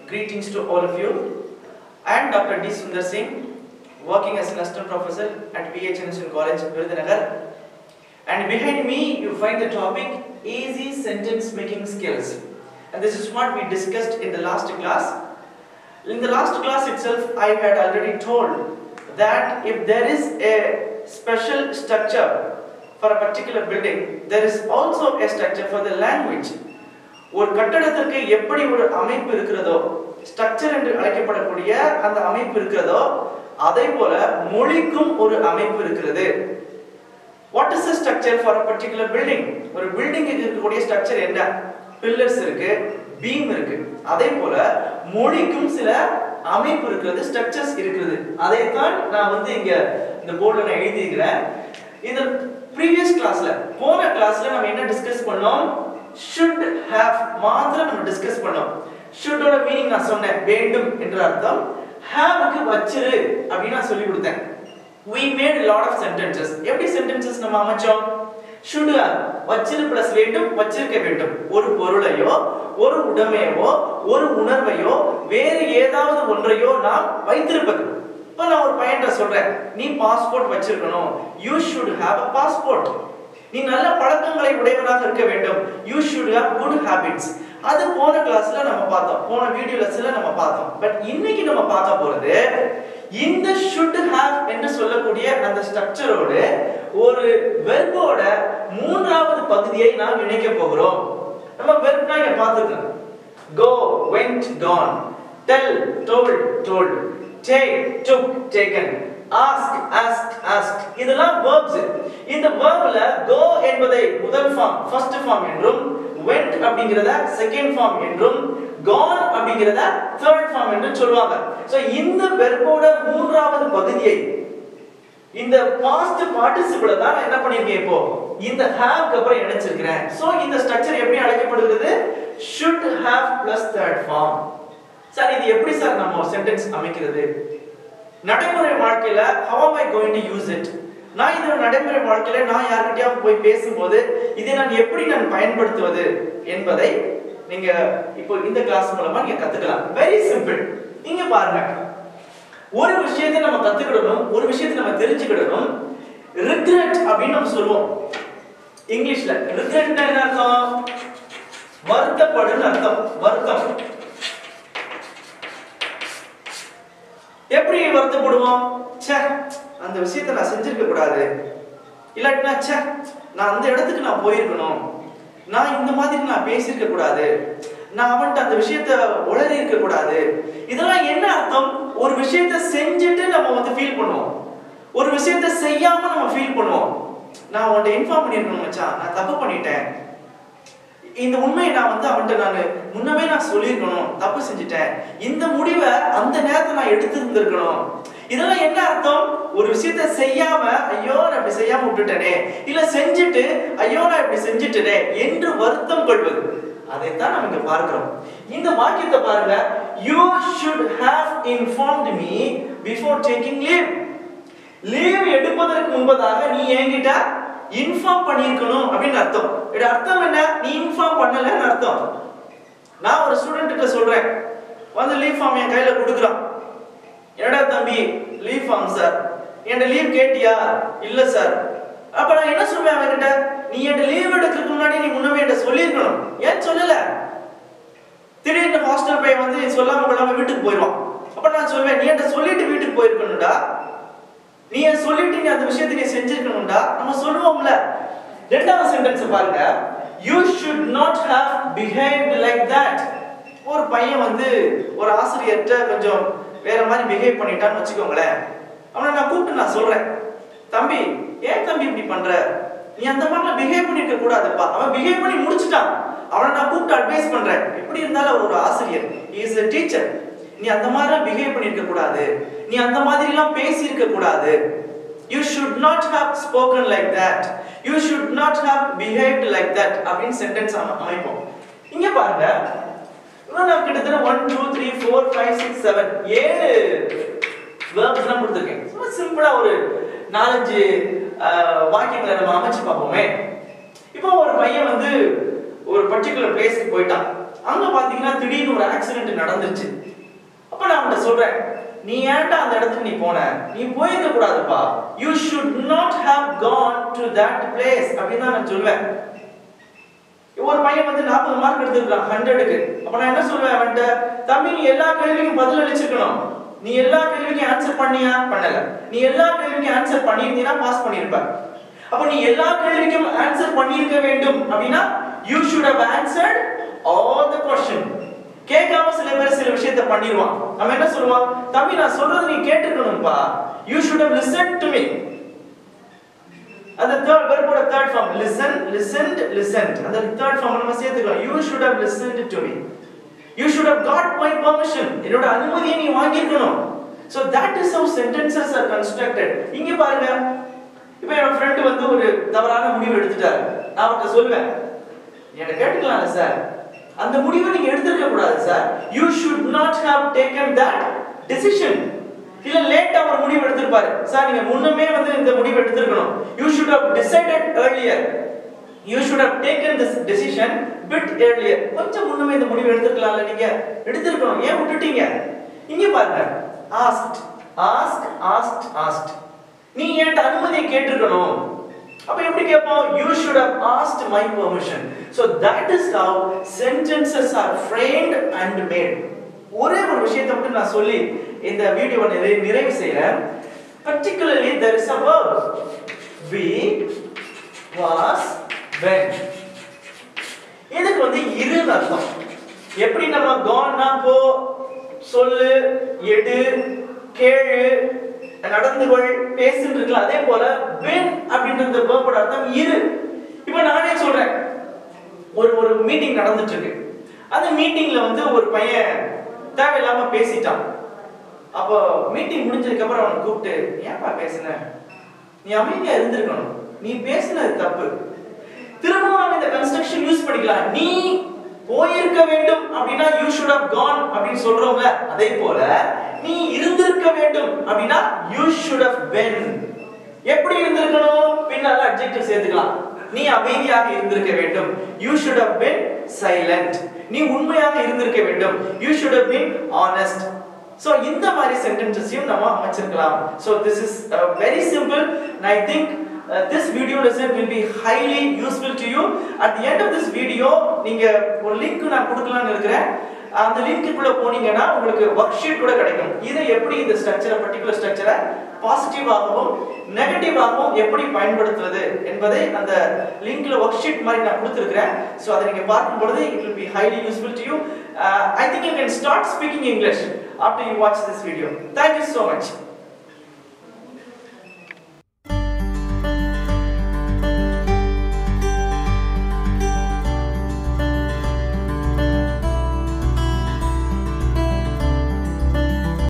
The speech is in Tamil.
Greetings to all of you. I am Dr. D. Sundar Singh, working as an assistant professor at PHNSN College, Virudhunagar. And behind me, you find the topic Easy Sentence Making Skills. And this is what we discussed in the last class. In the last class itself, I had already told that if there is a special structure for a particular building, there is also a structure for the language. ஒரு கட்டடத்திற்கு எப்படி ஒரு அமைப்பு இருக்கிறதோ ஸ்ட்ரக்சர் என்று அழைக்கப்படக்கூடிய அந்த அமைப்பு இருக்கிறதோ அதே போல மொழிக்கும் ஒரு அமைப்பு இருக்கிறது what is structure for a particular building ஒரு பில்டிங்க்கு இருக்கக்கூடிய ஸ்ட்ரக்சர் என்ன பில்லர்ஸ் இருக்கு பீம் இருக்கு அதே போல மொழிக்கும் சில அமைப்பு இருக்கிறது ஸ்ட்ரக்சர்ஸ் இருக்கிறது அதைத்தான் நான் வந்து இங்க இந்த போர்டில் நான் எழுதியிருக்கிறேன் இந்த ப்ரீவியஸ் கிளாஸ்ல போன கிளாஸ்ல நம்ம என்ன டிஸ்கஸ் பண்ணோம் ஷுட் ஹேவ் மாத்திரம் நம்ம டிஸ்கஸ் பண்ணோம் ஷுட்டோட மீனிங் நான் சொன்னேன் வேண்டும் என்ற அர்த்தம் ஹேவுக்கு வச்சிரு அப்படின்னு நான் சொல்லி கொடுத்தேன் we made a lot of sentences எப்படி sentences நம்ம அமைச்சோம் should have வச்சிரு பிளஸ் வேண்டும் வச்சிருக்க வேண்டும் ஒரு பொருளையோ ஒரு உடைமையோ ஒரு உணர்வையோ வேறு ஏதாவது ஒன்றையோ நாம் வைத்திருப்பது இப்போ நான் ஒரு பையன்கிட்ட சொல்றேன் நீ பாஸ்போர்ட் வச்சிருக்கணும் you should have a passport நீ நல்ல பழக்கங்களை உடையவனாக இருக்க வேண்டும் you should have good habits அது போன கிளாஸ்ல நம்ம பார்த்தோம் போன வீடியோ லெசன்ல நம்ம பார்த்தோம் பட் இன்னைக்கு நம்ம பார்க்க போறது இந்த ஷுட் ஹேவ் என்று சொல்லக்கூடிய அந்த ஸ்ட்ரக்சரோடு ஒரு வெர்போட மூன்றாவது பகுதியை நாம் இணைக்க போகிறோம் நம்ம வெர்ப்னா இங்க பார்த்துக்கலாம் கோ went gone tell told told take took taken ask asked asked இதெல்லாம் verbs இந்த verbல go என்பதை முதல் ஃபார்ம் ஃபர்ஸ்ட் ஃபார்ம் என்றும் went அப்படிங்கறத செகண்ட் ஃபார்ம் என்றும் gone அப்படிங்கறத தேர்ட் ஃபார்ம் என்று சொல்வாங்க சோ இந்த வெர்போட மூன்றாவது பகுதியை இந்த பாஸ்ட் பார்ட்டிசிபிள தான் நான் என்ன பண்ணிருக்கேன் இப்போ இந்த ஹேவ்க்கு அப்புறம் இணைச்சிருக்கிறேன் சோ இந்த ஸ்ட்ரக்சர் எப்படி அழைக்கப்படுகிறது should have plus third form sir இது எப்படி சார் நம்ம சென்டென்ஸ் அமைக்கிறது நடைமுறை வாழ்க்கையில how am i going to use it நான் இந்த நடைமுறை வாழ்க்கையில நான் யார்கிட்டயாவது போய் பேசும்போது இதை நான் எப்படி நான் பயன்படுத்துவது என்பதை நீங்க இப்போ இந்த கிளாஸ் மூலமா நீங்க கத்துக்கலாம் வெரி சிம்பிள் இங்க பாருங்க ஒரு விஷயத்தை நம்ம கத்துக்கிடணும் ஒரு விஷயத்தை நம்ம தெரிஞ்சுக்கிடணும் ரிக்ரெட் அப்படின்னு நம்ம சொல்லுவோம் இங்கிலீஷ்ல ரிக்ரெட்னா என்ன அர்த்தம் வருத்தப்படுன்னு அர்த்தம் வருத்தம் எப்படி வருத்தப்படுவோம் ச்சே அந்த விஷயத்தை நான் செஞ்சிருக்க கூடாது இல்லாட்டினா ச்சே நான் அந்த இடத்துக்கு நான் போயிருக்கணும் நான் இந்த மாதிரி நான் பேசியிருக்க கூடாது நான் அவன்கிட்ட அந்த விஷயத்த உளறி இருக்க கூடாது இதெல்லாம் என்ன அர்த்தம் ஒரு விஷயத்த செஞ்சுட்டு நம்ம வந்து ஃபீல் பண்ணுவோம் ஒரு விஷயத்த செய்யாம நம்ம ஃபீல் பண்ணுவோம் நான் அவன்கிட்ட இன்ஃபார்ம் பண்ணியிருக்கணும் மச்சான் நான் தப்பு பண்ணிட்டேன் இந்த உண்மையை நான் வந்து அவன்கிட்ட நான் முன்னமே நான் சொல்லியிருக்கணும் தப்பு செஞ்சுட்டேன் இந்த முடிவை அந்த நேரத்தை நான் எடுத்திருந்திருக்கணும் இதெல்லாம் என்ன அர்த்தம் ஒரு விஷயத்த செய்யாம ஐயோ நான் இப்படி செய்யாம விட்டுட்டேனே இல்ல செஞ்சுட்டு ஐயோ நான் இப்படி செஞ்சுட்டேனே என்று வருத்தம் கொள்வது அதைத்தான் நம்ம இங்க பார்க்கிறோம் இந்த வாக்கியத்தை பாருங்க you should have informed me before taking leave leave எடுப்பதற்கு முன்பதாக நீ என்கிட்ட இன்ஃபார்ம் பண்ணியிருக்கணும் அப்படின்னு அர்த்தம் இது அர்த்தம் என்ன நீ இன்ஃபார்ம் பண்ணலன்னு அர்த்தம் நான் ஒரு ஸ்டூடெண்ட் கிட்ட சொல்றேன் வந்து லீவ் ஃபார்ம் என் கையில கொடுக்குறான் என்னடா தம்பி லீவ் ஃபார்ம் சார் என்கிட்ட லீவ் கேட்டியா இல்ல சார் அப்ப நான் என்ன சொல்லுவேன் அவன்கிட்ட நீ என்கிட்ட லீவ் எடுக்கிறதுக்கு முன்னாடி நீ முன்னமே என்கிட்ட சொல்லியிருக்கணும் ஏன் சொல்லல திடீர்னு ஹாஸ்டல் பையன் வந்து சொல்லாம கொள்ளாம வீட்டுக்கு போயிடுவான் அப்ப நான் சொல்வேன் நீ என்கிட்ட சொல்லிட்டு வீட்டுக்கு போயிருக்கணும்டா நீ ஏன் சொல்லிட்டு நீ அந்த விஷயத்தை நீ செஞ்சிருக்கணும்டா நம்ம சொல்லுவோம்ல ரெண்டாவது சென்டென்ஸ் பாருங்க you should not have behaved like that ஒரு பையன் வந்து ஒரு ஆசிரியர்கிட்ட கொஞ்சம் வேற மாதிரி பிஹேவ் பண்ணிட்டான்னு வச்சுக்கோங்களேன் அவனை நான் கூப்பிட்டு நான் சொல்றேன் தம்பி ஏன் தம்பி இப்படி பண்ற நீ அந்த மாதிரிலாம் பிஹேவ் பண்ணிருக்க கூடாதுப்பா அவன் பிஹேவ் பண்ணி முடிச்சிட்டான் அவனை நான் கூப்பிட்டு அட்வைஸ் பண்றேன் எப்படி இருந்தாலும் அவர் ஒரு ஆசிரியர் இஸ் a டீச்சர் நீ அந்த மாதிரிலாம் பிஹேவ் பண்ணிருக்க கூடாது நீ அந்த மாதிரிலாம் பேசியிருக்க கூடாது you should not have spoken like that you should not have behaved like that அப்படின்னு சென்டென்ஸ் அமைப்போம் இங்க பாருங்க இன்னும் நான் கிட்டத்தட்ட one two three four five six seven ஏழு வேர்ப்ஸ் எல்லாம் கொடுத்துருக்கேன் சும்மா சிம்பிளா ஒரு நாலஞ்சு அஹ், வாக்கியங்களை நம்ம அமைச்சு பார்ப்போமே இப்போ ஒரு பையன் வந்து ஒரு பர்டிகுலர் பிளேஸ்க்கு போயிட்டான் அங்க பாத்தீங்கன்னா திடீர்னு ஒரு ஆக்சிடென்ட் நடந்துருச்சு அப்ப நான் அவன்கிட்ட சொல்றேன் நீ ஏன்டா அந்த இடத்துக்கு நீ போன நீ போயிருக்க கூடாதுப்பா you should not have gone to that place அப்படின்னு தான் நான் சொல்வேன் ஒரு பையன் வந்து நாற்பது மார்க் எடுத்திருக்கான் ஹண்ட்ரடுக்கு அப்ப நான் என்ன சொல்லுவேன் அவன்கிட்ட தம்பி நீ எல்லா கேள்விக்கும் பதில் அளிச்சிருக்கணும் நீ எல்லா கேள்விக்கும் ஆன்சர் பண்ணியா பண்ணல நீ எல்லா கேள்விக்கும் ஆன்சர் பண்ணியிருந்தீனா பாஸ் பண்ணியிருப்ப அப்ப நீ எல்லா கேள்விக்கும் ஆன்சர் பண்ணியிருக்க வேண்டும் அப்படின்னா you should have answered all the question கேட்காம சில பேர் சில விஷயத்தை பண்ணிடுவான் அவன் என்ன சொல்லுவான் தம்பி நான் சொல்றது நீ கேட்டுக்கணும்பா you should have listen to me அந்த தேர்ட் வெர்போட third form listen listened listened அந்த தேர்ட் ஃபார்ம் நம்ம சேர்த்துக்கலாம் you should have listened to me you should have got my permission என்னோட அனுமதியை நீ வாங்கியிருக்கணும் so that is how sentences are constructed இங்க பாருங்க இப்போ என் ஃப்ரெண்டு வந்து ஒரு தவறான முடிவு எடுத்துட்டாரு நான் அவர்கிட்ட சொல்லுவேன் என்ன கேட்டுக்கலாம்ல சார் அந்த முடிவை நீங்க எடுத்திருக்க கூடாது sir you should not have taken that decision இல்ல லேட்டா ஒரு முடிவு எடுத்திருப்பாரு சார் நீங்க முன்னமே வந்து இந்த முடிவு எடுத்திருக்கணும் you should have decided earlier you should have taken this decision bit earlier கொஞ்சம் முன்னமே இந்த முடிவு எடுத்திருக்கலாம்ல நீங்க எடுத்திருக்கணும் ஏன் விட்டுட்டீங்க இங்க பாருங்க ஆஸ்ட் ஆஸ்க் ஆஸ்ட் ஆஸ்ட் நீ என்கிட்ட அனுமதியை கேட்டிருக்கணும் அப்ப எப்படி கேட்போம் you should have asked my permission so that is how sentences are framed and made ஒரே ஒரு விஷயத்தை மட்டும் நான் சொல்லி இந்த வீடியோவை நிறை நிறைவு செய்யறேன் particularly there is a verb we was when இதுக்கு வந்து இருன்னு அர்த்தம் எப்படி நம்ம கான்னா போ சொல்லு எடு கேளு நடந்து கொள் பேசுன்னு இருக்குல்ல அதே போல வென் அப்படின்ற வேர்போட அர்த்தம் இரு இப்போ நானே சொல்றேன் ஒரு ஒரு மீட்டிங் நடந்துட்டு இருக்கு அந்த மீட்டிங்ல வந்து ஒரு பையன் தேவையில்லாம பேசிட்டான் அப்போ மீட்டிங் முடிஞ்சதுக்கு அப்புறம் அவனை கூப்பிட்டு ஏன்பா பேசுன நீ அமைதியா இருந்திருக்கணும் நீ பேசுனது தப்பு திரும்பவும் நம்ம இந்த கன்ஸ்ட்ரக்ஷன் யூஸ் பண்ணிக்கலாம் நீ போயிருக்க வேண்டும் அப்படின்னா யூ ஷுட் ஹவ் கான் அப்படின்னு சொல்றோம்ல அதே போல நீ இருந்திருக்க வேண்டும் அப்படின்னா யூ ஷுட் ஹவ் பென் எப்படி இருந்திருக்கணும் பின்னால அட்ஜெக்டிவ் சேர்த்துக்கலாம் நீ அமைதியாக இருந்திருக்க வேண்டும் you should have been silent நீ உண்மையாக இருந்திருக்க வேண்டும் you should have been honest so இந்த மாதிரி சென்டென்சஸையும் நம்ம அமைச்சிருக்கலாம் so this is very simple I think this video lesson will be highly useful to you at the end of this video நீங்க ஒரு லிங்க் நான் கொடுக்கலாம்னு இருக்கிறேன் அந்த லிங்க்குள்ள போனீங்கன்னா உங்களுக்கு ஒர்க் ஷீட் கூட கிடைக்கும் இதை எப்படி இந்த ஸ்ட்ரக்சரை பர்டிகுலர் ஸ்ட்ரக்சரை பாசிட்டிவாகவும் நெகட்டிவாகவும் எப்படி பயன்படுத்துவது என்பதை அந்த லிங்க்ல ஒர்க் ஷீட் மாதிரி நான் கொடுத்துருக்கிறேன் ஸோ அதை நீங்க பார்க்கும் பொழுது it will be highly useful to you I think you can start speaking English after you watch this video. Thank you so much.